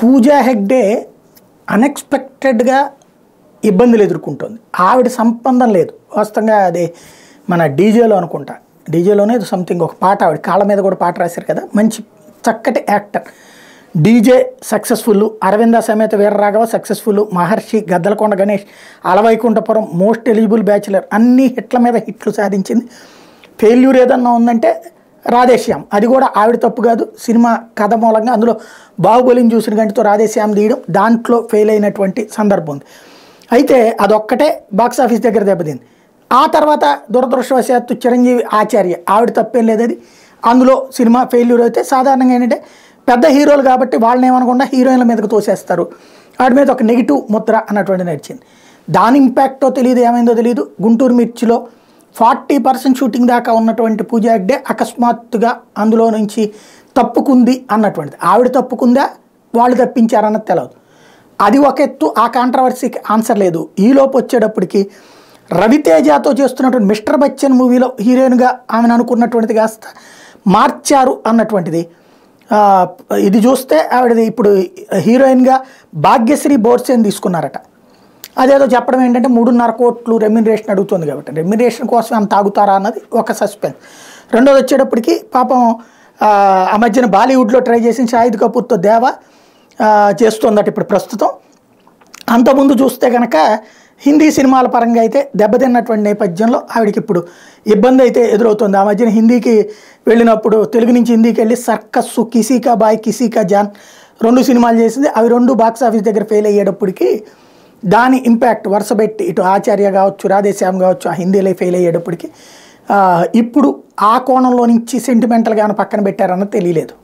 పూజా హెగ్డే అన్ఎక్స్పెక్టెడ్గా ఇబ్బందులు ఎదుర్కొంటుంది ఆవిడ సంబంధం లేదు వాస్తవంగా అది మన డీజేలో అనుకుంటా డీజేలోనే సంథింగ్ ఒక పాట ఆవిడ కాళ్ళ మీద కూడా పాట రాశారు కదా మంచి చక్కటి actor DJ successful Aravinda Sametha Veeraraghava successful Maharshi Gaddalakonda Ganesh Alavaikunthapuram most eligible bachelor అన్ని హిట్ల మీద హిట్లు సాధించింది ఫెయిల్యూర్ ఏదన్నా ఉందంటే రాధేశ్యామ్ అది కూడా ఆవిడ తప్పు కాదు సినిమా కథ మూలంగా అందులో బాహుబలిని చూసిన గంటతో రాధేశ్యామ్ తీయడం దాంట్లో ఫెయిల్ అయినటువంటి సందర్భం ఉంది అయితే అదొక్కటే బాక్స్ ఆఫీస్ దగ్గర దెబ్బతింది ఆ తర్వాత దురదృష్టవశాత్తు చిరంజీవి ఆచార్య ఆవిడ తప్పేం లేదు అది అందులో సినిమా ఫెయిల్యూర్ అయితే సాధారణంగా ఏంటంటే పెద్ద హీరోలు కాబట్టి వాళ్ళని ఏమనకుండా హీరోయిన్ల మీదకి తోసేస్తారు వాడి మీద ఒక నెగిటివ్ ముద్ర అన్నటువంటి నడిచింది దాని ఇంపాక్టో తెలియదు ఏమైందో తెలియదు గుంటూరు మిర్చిలో ఫార్టీ పర్సెంట్ షూటింగ్ దాకా ఉన్నటువంటి పూజా హెగ్డే అకస్మాత్తుగా అందులో నుంచి తప్పుకుంది అన్నటువంటిది ఆవిడ తప్పుకుందా వాళ్ళు తప్పించారన్నది తెలియదు అది ఒక ఎత్తు ఆ కాంట్రవర్సీకి ఆన్సర్ లేదు ఈలోపు వచ్చేటప్పటికి రవితేజతో చేస్తున్నటువంటి మిస్టర్ బచ్చన్ మూవీలో హీరోయిన్గా ఆమెను అనుకున్నటువంటిది కాస్త మార్చారు అన్నటువంటిది ఆ, ఇది చూస్తే ఆవిడది ఇప్పుడు హీరోయిన్గా భాగ్యశ్రీ బోర్సేన్ తీసుకున్నారట అదేదో చెప్పడం ఏంటంటే మూడున్నర కోట్లు రెమ్యునరేషన్ అడుగుతుంది కాబట్టి రెమ్యునరేషన్ కోసం అంత తాగుతారా అన్నది ఒక సస్పెన్స్ రెండోది వచ్చేటప్పటికి పాపం ఆ, ఆ మధ్యన బాలీవుడ్లో ట్రై చేసిన షాహిద్ కపూర్తో దేవ ఆ, చేస్తోందట ఇప్పుడు ప్రస్తుతం అంతకుముందు చూస్తే కనుక హిందీ సినిమాల పరంగా అయితే దెబ్బతిన్నటువంటి నేపథ్యంలో ఆవిడకి ఇప్పుడు ఇబ్బంది అయితే ఎదురవుతుంది ఆ మధ్యన హిందీకి వెళ్ళినప్పుడు తెలుగు నుంచి హిందీకి వెళ్ళి సర్కస్సు కిసీకా బాయ్ కిసీకా జాన్ రెండు సినిమాలు చేసింది అవి రెండు బాక్స్ ఆఫీస్ దగ్గర ఫెయిల్ అయ్యేటప్పటికి దాని ఇంపాక్ట్ వరుసపెట్టి ఇటు ఆచార్య కావచ్చు రాధేశ్యామ్ కావచ్చు ఆ హిందీలో ఫెయిల్ అయ్యేటప్పటికి ఆ, ఇప్పుడు ఆ కోణంలో నుంచి సెంటిమెంటల్గా పక్కన పెట్టారన్నది తెలియలేదు